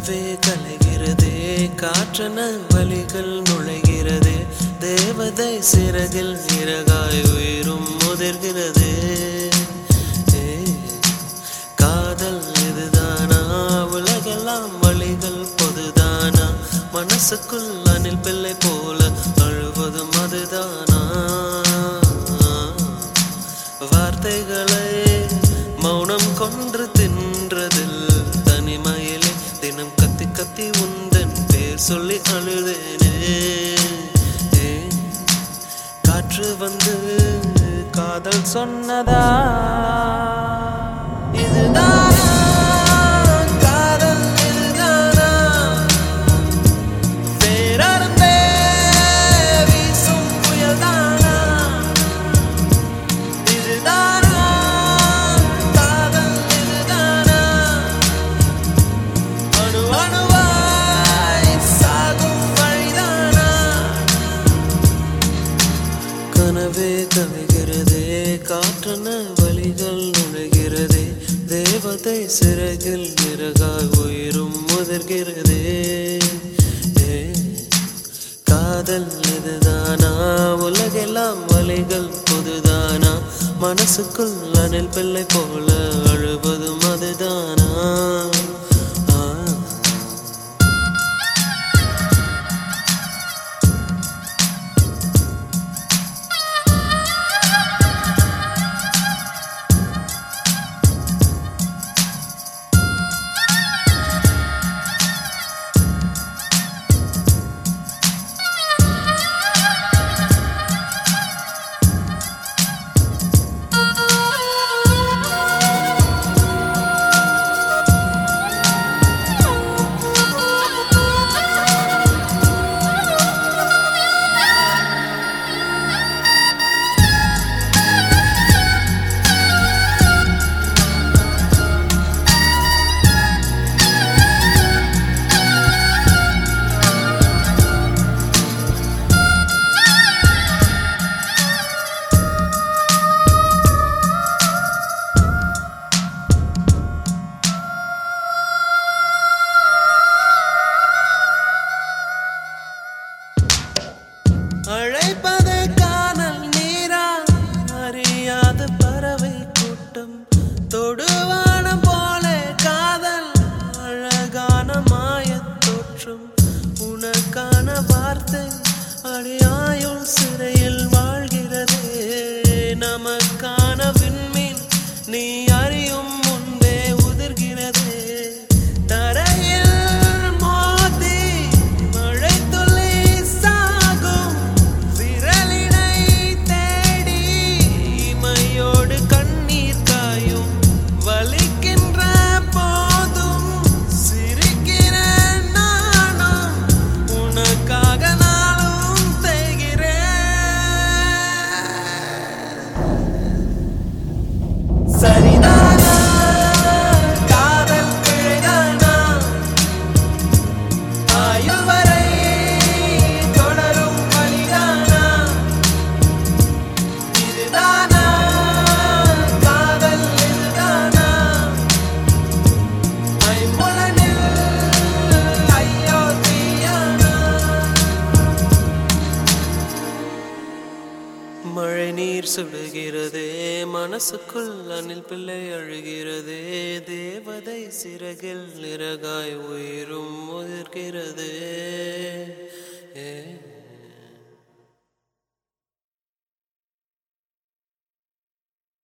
கனவே கலைகிறதே காற்றன வழிகள் நுழைகிறதே தேவதை சிறகில் இறகாய் உயிரும் முதிர்கிறதே ஏ, காதல் இதுதானா உலகெல்லாம் வழிகள் பொதுதானா மனசுக்குள் அணில் பிள்ளை போல அழுவதும் அதுதானா வார்த்தைகளை மௌனம் கொன்று தின்றதில் தனிமையிலே தினம் கத்தி கத்தி உந்தன் பேர் சொல்லி அழுதேனே ஏ, காற்று வந்து காதல் சொன்னதா இதுதானா காதல் இதுதானா பேரருந்தே வீசும் புயல்தானா இதுதானா காதல் இதுதானா அணு அணுவாய் சாகும் வழிதானா கனவே கவிகிறதே காற்றன வழிகள் நுழைகிறதே தேவதை சிறகில் இறகாய் உயிரும் முதிர்கிறதே ஏ, காதல் இதுதானா உலகெல்லாம் வழிகள் பொதுதானா மனசுக்குள் அணில் பிள்ளை போல அழுவதும் அதுதானா ஆ அழைப்பதை காணல் நீரா அறியாத பறவை கூட்டம் தொடுவானம் போல காதல் அழகான மாயத் தோற்றம் உனக்கான வார்த்தை அடியாயுள் சிறையில் வாழ்கிறதே நமக்கான விண்மீன் நீ அறியும் முன்பே உதிர்கிறதே தரையில் மோதி மழை துளி சாகும் விரலினை தேடி இமையோடு கண்ணீர் காயும் வலிக்கின்ற போதும் சிரிக்கிறேன் நானும் உனக்காக நாளும் தேய்கிறேன் சரிதானா காதல் பிழைதானா ஆயுள் வரை தொடரும் வழிதானா இதுதானா காதல் இதுதானா ஐம்புலனில் ஐயோ தீயானா மழை நீர் சுடுகிறதே மனசுக்குள் அணில் பிள்ளை அழுகிறதே தேவதை சிறகில் நிறகாய் உயிரும் முதிர்கிறதே ஏ